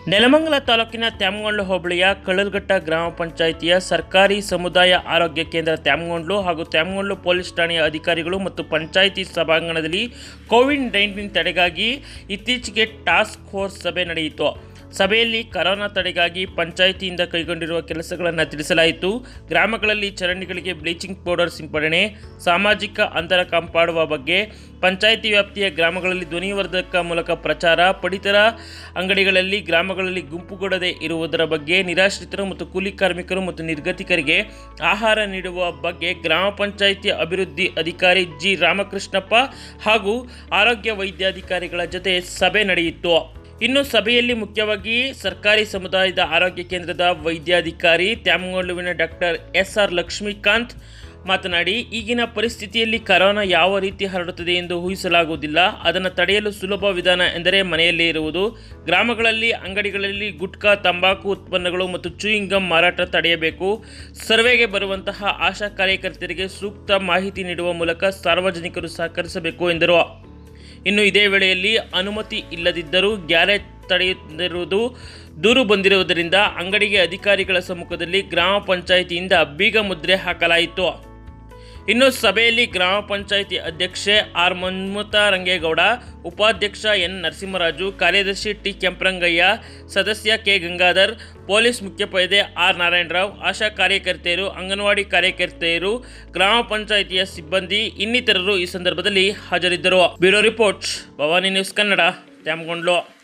ನೆಲಮಂಗಲ ತಾಲೂಕಿನ ತ್ಯಾಮಗೊಂಡ್ಲು ಹೋಬಳಿಯ ಕಳ್ಳಲ್ಘಟ್ಟ ಗ್ರಾಮ ಪಂಚಾಯಿತಿಯ ಸರ್ಕಾರಿ ಸಮುದಾಯ ಆರೋಗ್ಯ ಕೇಂದ್ರ ತ್ಯಾಮಗೊಂಡ್ಲು ಹಾಗೂ ತ್ಯಾಮಗೊಂಡ್ಲು ಪೊಲೀಸ್ ಠಾಣೆಯ ಅಧಿಕಾರಿಗಳು ಮತ್ತು ಪಂಚಾಯಿತಿ ಸಭಾಂಗಣದಲ್ಲಿ ಕೋವಿಡ್ ನೈನ್ಟೀನ್ ತಡೆಗಾಗಿ ಇತ್ತೀಚೆಗೆ ಟಾಸ್ಕ್ ಫೋರ್ಸ್ ಸಭೆ ನಡೆಯಿತು ಸಭೆಯಲ್ಲಿ ಕರೋನಾ ತಡೆಗಾಗಿ ಪಂಚಾಯಿತಿಯಿಂದ ಕೈಗೊಂಡಿರುವ ಕೆಲಸಗಳನ್ನು ತಿಳಿಸಲಾಯಿತು ಗ್ರಾಮಗಳಲ್ಲಿ ಚರಂಡಿಗಳಿಗೆ ಬ್ಲೀಚಿಂಗ್ ಪೌಡರ್ ಸಿಂಪಡಣೆ ಸಾಮಾಜಿಕ ಅಂತರ ಕಾಪಾಡುವ ಬಗ್ಗೆ ಪಂಚಾಯಿತಿ ವ್ಯಾಪ್ತಿಯ ಗ್ರಾಮಗಳಲ್ಲಿ ಧ್ವನಿವರ್ಧಕ ಮೂಲಕ ಪ್ರಚಾರ ಪಡಿತರ ಅಂಗಡಿಗಳಲ್ಲಿ ಗ್ರಾಮಗಳಲ್ಲಿ ಗುಂಪುಗೂಡದೆ ಇರುವುದರ ಬಗ್ಗೆ ನಿರಾಶ್ರಿತರು ಮತ್ತು ಕೂಲಿ ಕಾರ್ಮಿಕರು ಮತ್ತು ನಿರ್ಗತಿಕರಿಗೆ ಆಹಾರ ನೀಡುವ ಬಗ್ಗೆ ಗ್ರಾಮ ಪಂಚಾಯಿತಿ ಅಭಿವೃದ್ಧಿ ಅಧಿಕಾರಿ ಜಿ ರಾಮಕೃಷ್ಣಪ್ಪ ಹಾಗೂ ಆರೋಗ್ಯ ವೈದ್ಯಾಧಿಕಾರಿಗಳ ಜೊತೆ ಸಭೆ ನಡೆಯಿತು ಇನ್ನು ಸಭೆಯಲ್ಲಿ ಮುಖ್ಯವಾಗಿ ಸರ್ಕಾರಿ ಸಮುದಾಯದ ಆರೋಗ್ಯ ಕೇಂದ್ರದ ವೈದ್ಯಾಧಿಕಾರಿ ತ್ಯಾಮಗೊಂಡುವಿನ ಡಾಕ್ಟರ್ ಎಸ್ ಆರ್ ಲಕ್ಷ್ಮೀಕಾಂತ್ ಮಾತನಾಡಿ ಈಗಿನ ಪರಿಸ್ಥಿತಿಯಲ್ಲಿ ಕರೋನಾ ಯಾವ ರೀತಿ ಹರಡುತ್ತದೆ ಎಂದು ಊಹಿಸಲಾಗುವುದಿಲ್ಲ ಅದನ್ನು ತಡೆಯಲು ಸುಲಭ ವಿಧಾನ ಎಂದರೆ ಮನೆಯಲ್ಲೇ ಇರುವುದು ಗ್ರಾಮಗಳಲ್ಲಿ ಅಂಗಡಿಗಳಲ್ಲಿ ಗುಟ್ಕಾ ತಂಬಾಕು ಉತ್ಪನ್ನಗಳು ಮತ್ತು ಚೂಯಿಂಗ್ ಗಮ್ ಮಾರಾಟ ತಡೆಯಬೇಕು ಸರ್ವೆಗೆ ಬರುವಂತಹ ಆಶಾ ಕಾರ್ಯಕರ್ತರಿಗೆ ಸೂಕ್ತ ಮಾಹಿತಿ ನೀಡುವ ಮೂಲಕ ಸಾರ್ವಜನಿಕರು ಸಹಕರಿಸಬೇಕು ಎಂದರು ಇನ್ನು ಇದೇ ವೇಳೆಯಲ್ಲಿ ಅನುಮತಿ ಇಲ್ಲದಿದ್ದರೂ ಗ್ಯಾರೇಜ್ ತಡೆಯುತ್ತಿರುವುದು ದೂರು ಬಂದಿರುವುದರಿಂದ ಅಂಗಡಿಗೆ ಅಧಿಕಾರಿಗಳ ಸಮ್ಮುಖದಲ್ಲಿ ಗ್ರಾಮ ಪಂಚಾಯಿತಿಯಿಂದ ಬೀಗ ಮುದ್ರೆ ಹಾಕಲಾಯಿತು ಇನ್ನು ಸಭೆಯಲ್ಲಿ ಗ್ರಾಮ ಪಂಚಾಯಿತಿ ಅಧ್ಯಕ್ಷೆ ಆರ್ ಮನ್ಮುತಾ ರಂಗೇಗೌಡ ಉಪಾಧ್ಯಕ್ಷ ಎನ್ ನರಸಿಂಹರಾಜು ಕಾರ್ಯದರ್ಶಿ ಟಿ ಕೆಂಪರಂಗಯ್ಯ ಸದಸ್ಯ ಕೆ ಗಂಗಾಧರ್ ಪೊಲೀಸ್ ಮುಖ್ಯೋಪಾಧ್ಯಾಯ ಆರ್ ನಾರಾಯಣರಾವ್ ಆಶಾ ಕಾರ್ಯಕರ್ತೆಯರು ಅಂಗನವಾಡಿ ಕಾರ್ಯಕರ್ತೆಯರು ಗ್ರಾಮ ಪಂಚಾಯಿತಿಯ ಸಿಬ್ಬಂದಿ ಇನ್ನಿತರರು ಈ ಸಂದರ್ಭದಲ್ಲಿ ಹಾಜರಿದ್ದರು bureau report Bhavani news Kannada Tyamagondlu